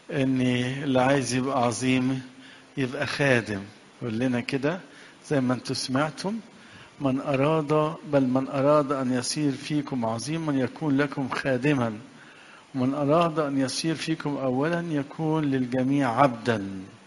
ان اللي عايز يبقى عظيم يبقى خادم يقول لنا كده زي ما انتم سمعتم من أراد بل من أراد أن يصير فيكم عظيما يكون لكم خادما ومن أراد أن يصير فيكم أولا يكون للجميع عبدا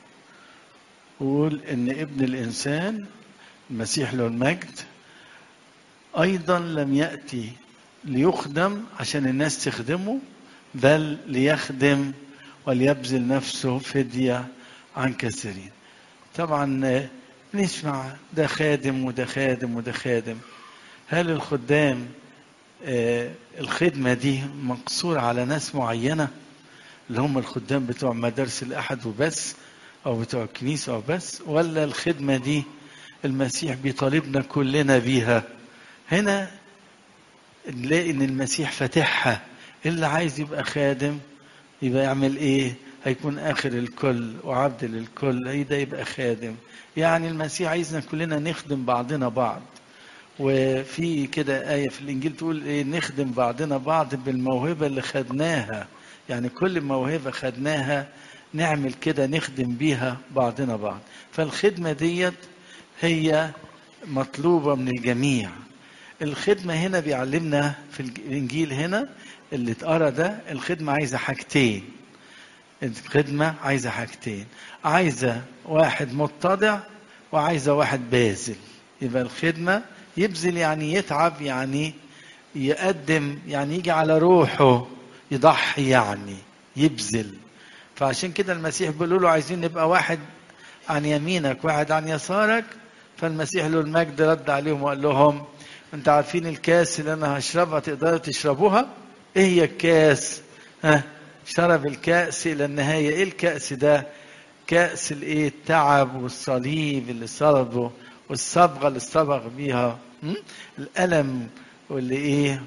يقول إن ابن الإنسان المسيح له المجد أيضا لم يأتي ليخدم عشان الناس تخدمه بل ليخدم وليبذل نفسه فدية عن كثيرين طبعا نسمع ده خادم وده خادم وده خادم هل الخدام آه الخدمة دي مقصورة على ناس معينة اللي هم الخدام بتوع مدارس الأحد وبس أو بتوع الكنيسة أو بس ولا الخدمة دي المسيح بيطالبنا كلنا بيها هنا نلاقي ان المسيح فاتحها اللي عايز يبقى خادم يبقى يعمل ايه هيكون اخر الكل وعبد للكل هي ده يبقى خادم يعني المسيح عايزنا كلنا نخدم بعضنا بعض وفي كده آية في الإنجيل تقول إيه نخدم بعضنا بعض بالموهبة اللي خدناها يعني كل موهبة خدناها نعمل كده نخدم بيها بعضنا بعض فالخدمة ديت هي مطلوبة من الجميع الخدمة هنا بيعلمنا في الإنجيل هنا اللي اتقرا ده الخدمة عايزة حاجتين الخدمة عايزة حاجتين عايزة واحد متضع وعايزة واحد باذل يبقى الخدمة يبذل يعني يتعب يعني يقدم يعني يجي على روحه يضحي يعني يبذل فعشان كده المسيح بيقول له عايزين نبقى واحد عن يمينك واحد عن يسارك فالمسيح له المجد رد عليهم وقال لهم انت عارفين الكاس اللي انا هشربها تقدروا تشربوها ايه هي الكاس ها شرب الكأس الى النهاية ايه الكأس ده كأس الايه التعب والصليب اللي صلبه والصبغة اللي صبغ بيها الألم واللي ايه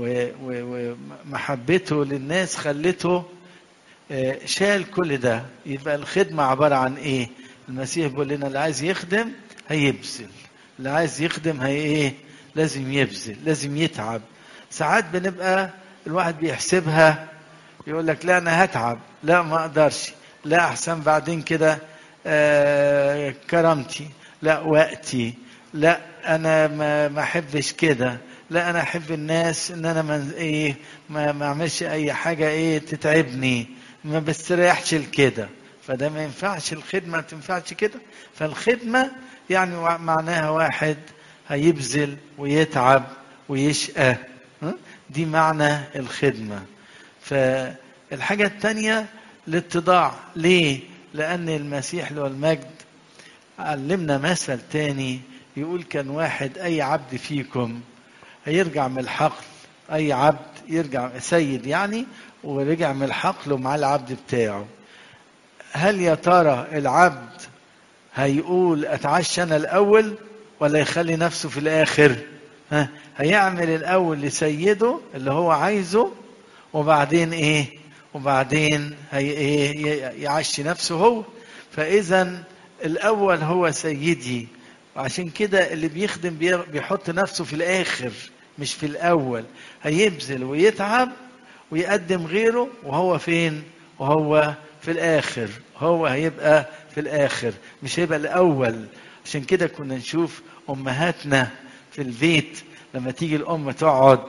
ومحبته للناس خلته شال كل ده يبقى الخدمة عبارة عن ايه المسيح بيقول لنا اللي عايز يخدم هيبذل اللي عايز يخدم هي ايه لازم يبذل لازم يتعب ساعات بنبقى الواحد بيحسبها يقول لك لا انا هتعب لا ما اقدرش لا احسن بعدين كده آه كرامتي لا وقتي لا انا ما ما احبش كده لا انا احب الناس ان انا ما ايه ما ما اعملش اي حاجه ايه تتعبني ما بستريحش لكده فده ما ينفعش الخدمه ما تنفعش كده فالخدمه يعني معناها واحد هيبذل ويتعب ويشقى دي معنى الخدمة فالحاجة الثانية الاتضاع ليه؟ لأن المسيح له المجد علمنا مثل تاني يقول كان واحد أي عبد فيكم هيرجع من الحقل أي عبد يرجع سيد يعني ورجع من الحقل ومعاه العبد بتاعه هل يا ترى العبد هيقول أتعشى أنا الأول ولا يخلي نفسه في الآخر ها هيعمل الأول لسيده اللي هو عايزه وبعدين إيه وبعدين هي إيه يعشي نفسه هو فإذا الأول هو سيدي وعشان كده اللي بيخدم بيحط نفسه في الآخر مش في الأول هيبذل ويتعب ويقدم غيره وهو فين وهو في الآخر هو هيبقى في الآخر مش هيبقى الأول عشان كده كنا نشوف امهاتنا في البيت لما تيجي الام تقعد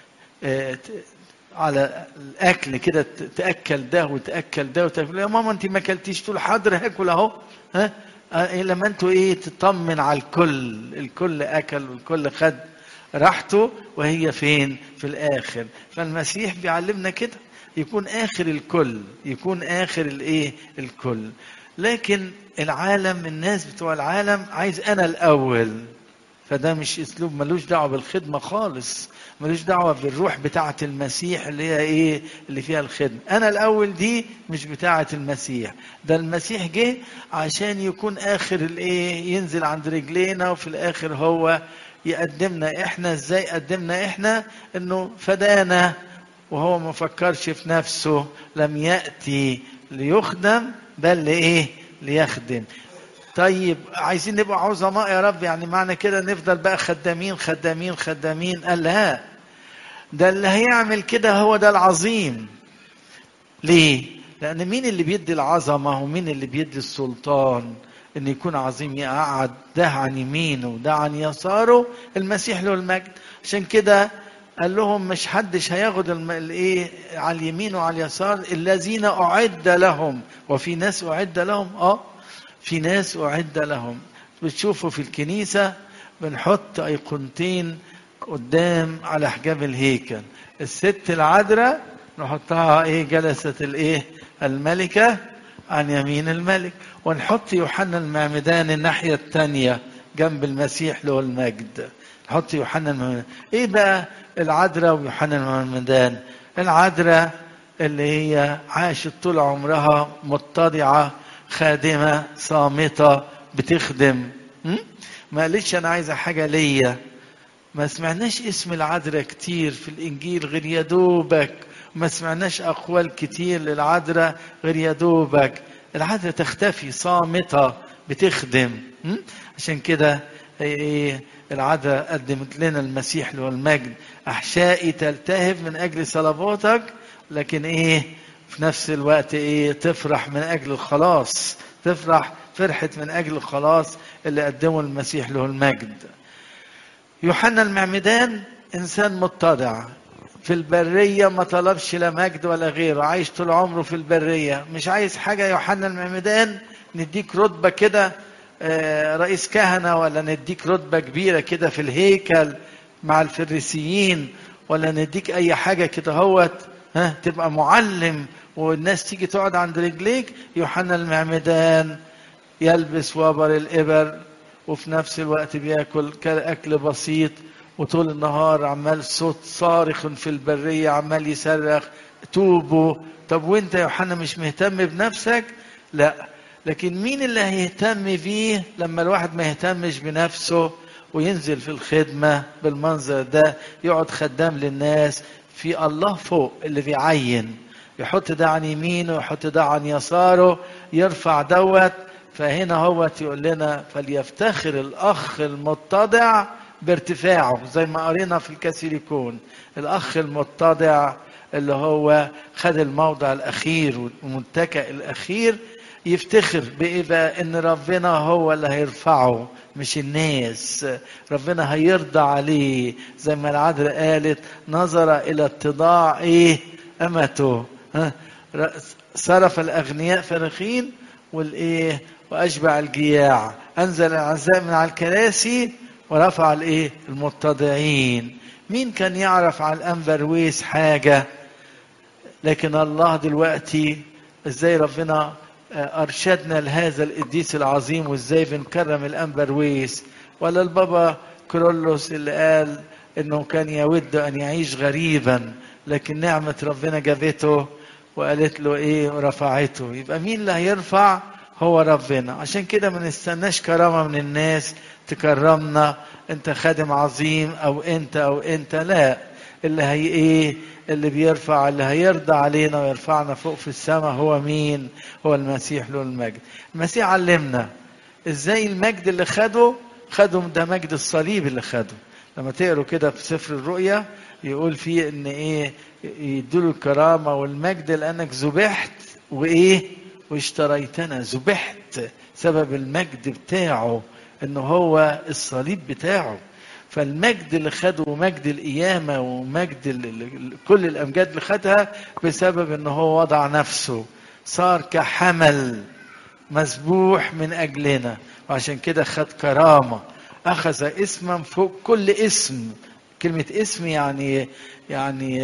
على الاكل كده تاكل ده وتاكل ده وتاكل يا ماما انت ما اكلتيش تقول حاضر هاكل اهو ها لما انتوا ايه تطمن على الكل الكل اكل والكل خد راحته وهي فين في الاخر فالمسيح بيعلمنا كده يكون اخر الكل يكون اخر الايه الكل لكن العالم الناس بتوع العالم عايز انا الاول فده مش اسلوب ملوش دعوه بالخدمه خالص ملوش دعوه بالروح بتاعه المسيح اللي هي ايه اللي فيها الخدمه انا الاول دي مش بتاعه المسيح ده المسيح جه عشان يكون اخر الايه ينزل عند رجلينا وفي الاخر هو يقدمنا احنا ازاي قدمنا احنا انه فدانا وهو ما فكرش في نفسه لم ياتي ليخدم بل لايه ليخدم طيب عايزين نبقى عظماء يا رب يعني معنى كده نفضل بقى خدامين خدامين خدامين قال لا ده اللي هيعمل كده هو ده العظيم ليه لان مين اللي بيدي العظمه ومين اللي بيدي السلطان ان يكون عظيم يقعد ده عن يمينه وده عن يساره المسيح له المجد عشان كده قال لهم مش حدش هياخد الايه على اليمين وعلى اليسار الذين اعد لهم وفي ناس اعد لهم اه في ناس اعد لهم بتشوفوا في الكنيسه بنحط ايقونتين قدام على حجاب الهيكل الست العذراء نحطها ايه جلست الايه الملكه عن يمين الملك ونحط يوحنا المعمدان الناحيه الثانيه جنب المسيح له المجد نحط يوحنا المعمدان ايه بقى العذراء ويوحنا المعمدان العذراء اللي هي عاشت طول عمرها متضعه خادمه صامته بتخدم ما قالتش انا عايزه حاجه ليا ما سمعناش اسم العذراء كتير في الانجيل غير يا دوبك ما سمعناش اقوال كتير للعذراء غير يا دوبك العذراء تختفي صامته بتخدم عشان كده ايه العذراء قدمت لنا المسيح له المجد احشائي تلتهب من اجل صلواتك لكن ايه في نفس الوقت ايه تفرح من اجل الخلاص تفرح فرحت من اجل الخلاص اللي قدمه المسيح له المجد يوحنا المعمدان انسان متضع في البريه ما طلبش لا مجد ولا غيره عايش طول عمره في البريه مش عايز حاجه يوحنا المعمدان نديك رتبه كده رئيس كهنه ولا نديك رتبه كبيره كده في الهيكل مع الفريسيين ولا نديك اي حاجه كده هوت ها تبقى معلم والناس تيجي تقعد عند رجليك يوحنا المعمدان يلبس وبر الإبر وفي نفس الوقت بياكل أكل بسيط وطول النهار عمال صوت صارخ في البرية عمال يصرخ توبوا طب وانت يا يوحنا مش مهتم بنفسك لا لكن مين اللي هيهتم بيه لما الواحد ما يهتمش بنفسه وينزل في الخدمة بالمنظر ده يقعد خدام للناس في الله فوق اللي بيعين يحط ده عن يمينه ويحط ده عن يساره يرفع دوت فهنا هو يقول لنا فليفتخر الاخ المتضع بارتفاعه زي ما قرينا في الكاثوليكون الاخ المتضع اللي هو خد الموضع الاخير والمتكئ الاخير يفتخر بايه بقى ان ربنا هو اللي هيرفعه مش الناس ربنا هيرضى عليه زي ما العذراء قالت نظر الى اتضاع ايه امته ها صرف الاغنياء فرخين والايه واشبع الجياع انزل العزاء من على الكراسي ورفع الايه المتضعين مين كان يعرف على الانبرويس حاجه لكن الله دلوقتي ازاي ربنا ارشدنا لهذا القديس العظيم وازاي بنكرم الانبرويس ولا البابا كرولوس اللي قال انه كان يود ان يعيش غريبا لكن نعمه ربنا جابته وقالت له ايه ورفعته يبقى مين اللي هيرفع هو ربنا عشان كده ما نستناش كرامة من الناس تكرمنا انت خادم عظيم او انت او انت لا اللي هي ايه اللي بيرفع اللي هيرضى علينا ويرفعنا فوق في السماء هو مين هو المسيح له المجد المسيح علمنا ازاي المجد اللي خده خده ده مجد الصليب اللي خده لما تقروا كده في سفر الرؤيا يقول فيه ان ايه يدوا الكرامه والمجد لانك ذبحت وايه واشتريتنا ذبحت سبب المجد بتاعه ان هو الصليب بتاعه فالمجد اللي خده ومجد القيامة ومجد كل الأمجاد اللي خدها بسبب ان هو وضع نفسه صار كحمل مسبوح من أجلنا وعشان كده خد كرامة أخذ اسما فوق كل اسم كلمة اسم يعني يعني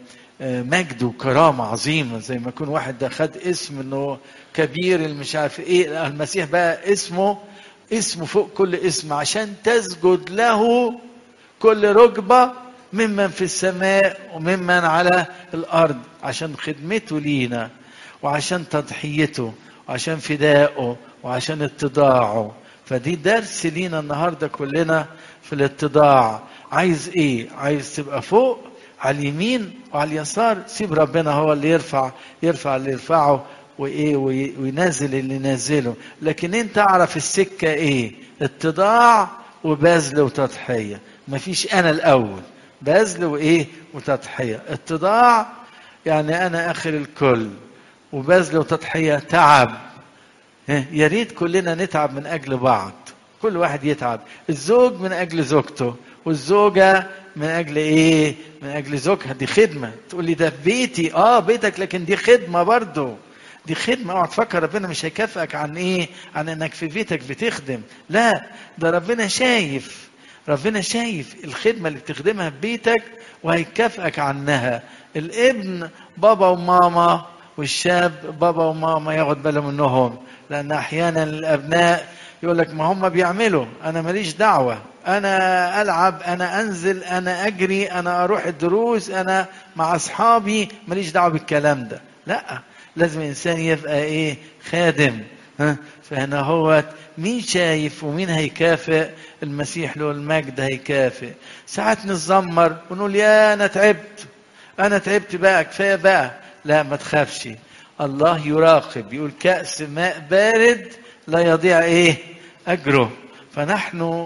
مجد وكرامة عظيمة زي ما يكون واحد ده خد اسم انه كبير اللي مش عارف ايه المسيح بقى اسمه اسمه فوق كل اسم عشان تسجد له كل ركبة ممن في السماء وممن على الأرض عشان خدمته لينا وعشان تضحيته وعشان فدائه وعشان اتضاعه فدي درس لينا النهارده كلنا في الاتضاع عايز ايه عايز تبقى فوق على اليمين وعلى اليسار سيب ربنا هو اللي يرفع يرفع اللي يرفعه وايه وينزل اللي ينزله لكن انت اعرف السكه ايه اتضاع وبذل وتضحيه مفيش انا الاول بذل وايه وتضحيه اتضاع يعني انا اخر الكل وبذل وتضحية تعب ها، يا ريت كلنا نتعب من أجل بعض كل واحد يتعب الزوج من أجل زوجته والزوجة من أجل إيه من أجل زوجها دي خدمة تقول لي ده في بيتي آه بيتك لكن دي خدمة برضه دي خدمة اوعى تفكر ربنا مش هيكافئك عن ايه؟ عن انك في بيتك بتخدم، لا ده ربنا شايف ربنا شايف الخدمة اللي بتخدمها في بيتك وهيكافئك عنها. الابن بابا وماما والشاب بابا وماما ياخد باله منهم لان احيانا الابناء يقول لك ما هم بيعملوا انا ماليش دعوه انا العب انا انزل انا اجري انا اروح الدروس انا مع اصحابي ماليش دعوه بالكلام ده لا لازم انسان يبقى ايه خادم ها فهنا هو مين شايف ومين هيكافئ المسيح له المجد هيكافئ ساعات نتذمر ونقول يا انا تعبت انا تعبت بقى كفايه بقى لا ما تخافش الله يراقب يقول كأس ماء بارد لا يضيع ايه اجره فنحن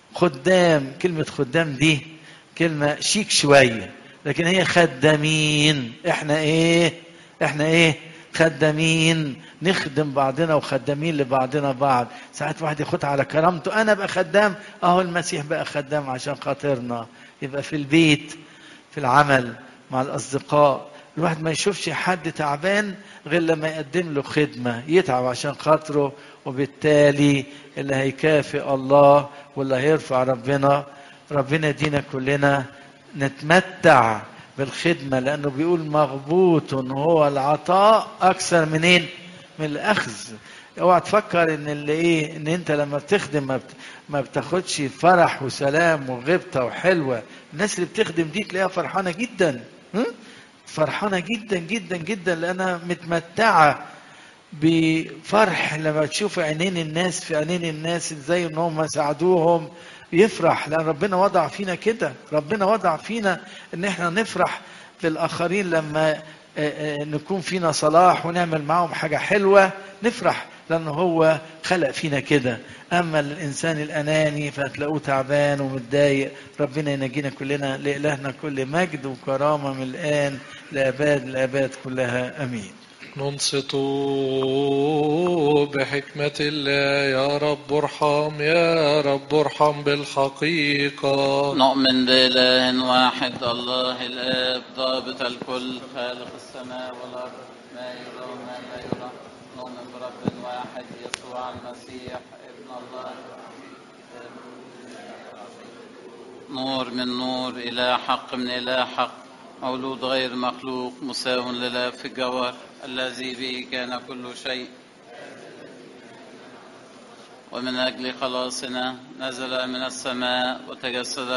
خدام كلمة خدام دي كلمة شيك شوية لكن هي خدامين احنا ايه احنا ايه خدامين نخدم بعضنا وخدامين لبعضنا بعض ساعات واحد ياخدها على كرامته انا ابقى خدام اهو المسيح بقى خدام عشان خاطرنا يبقى في البيت في العمل مع الاصدقاء الواحد ما يشوفش حد تعبان غير لما يقدم له خدمة يتعب عشان خاطره وبالتالي اللي هيكافئ الله واللي هيرفع ربنا ربنا يدينا كلنا نتمتع بالخدمة لأنه بيقول مغبوط هو العطاء أكثر منين؟ من الأخذ اوعى تفكر ان اللي ايه ان انت لما بتخدم ما, بت... ما بتاخدش فرح وسلام وغبطه وحلوه الناس اللي بتخدم دي تلاقيها فرحانه جدا ها؟ فرحانه جدا جدا جدا لانها متمتعه بفرح لما تشوف عينين الناس في عينين الناس ازاي ان هم ساعدوهم يفرح لان ربنا وضع فينا كده ربنا وضع فينا ان احنا نفرح للاخرين لما نكون فينا صلاح ونعمل معهم حاجة حلوة نفرح لأنه هو خلق فينا كده أما الإنسان الأناني فهتلاقوه تعبان ومتضايق ربنا ينجينا كلنا لإلهنا كل مجد وكرامة من الآن لأباد الآباد كلها أمين ننصت بحكمة الله يا رب ارحم يا رب ارحم بالحقيقة نؤمن بإله واحد الله الآب ضابط الكل خالق السماء والأرض ما يرى وما لا يرى نؤمن برب واحد يسوع المسيح ابن الله نور من نور إله حق من إله حق مولود غير مخلوق مساو لله في الجوهر الذي به كان كل شيء ومن أجل خلاصنا نزل من السماء وتجسد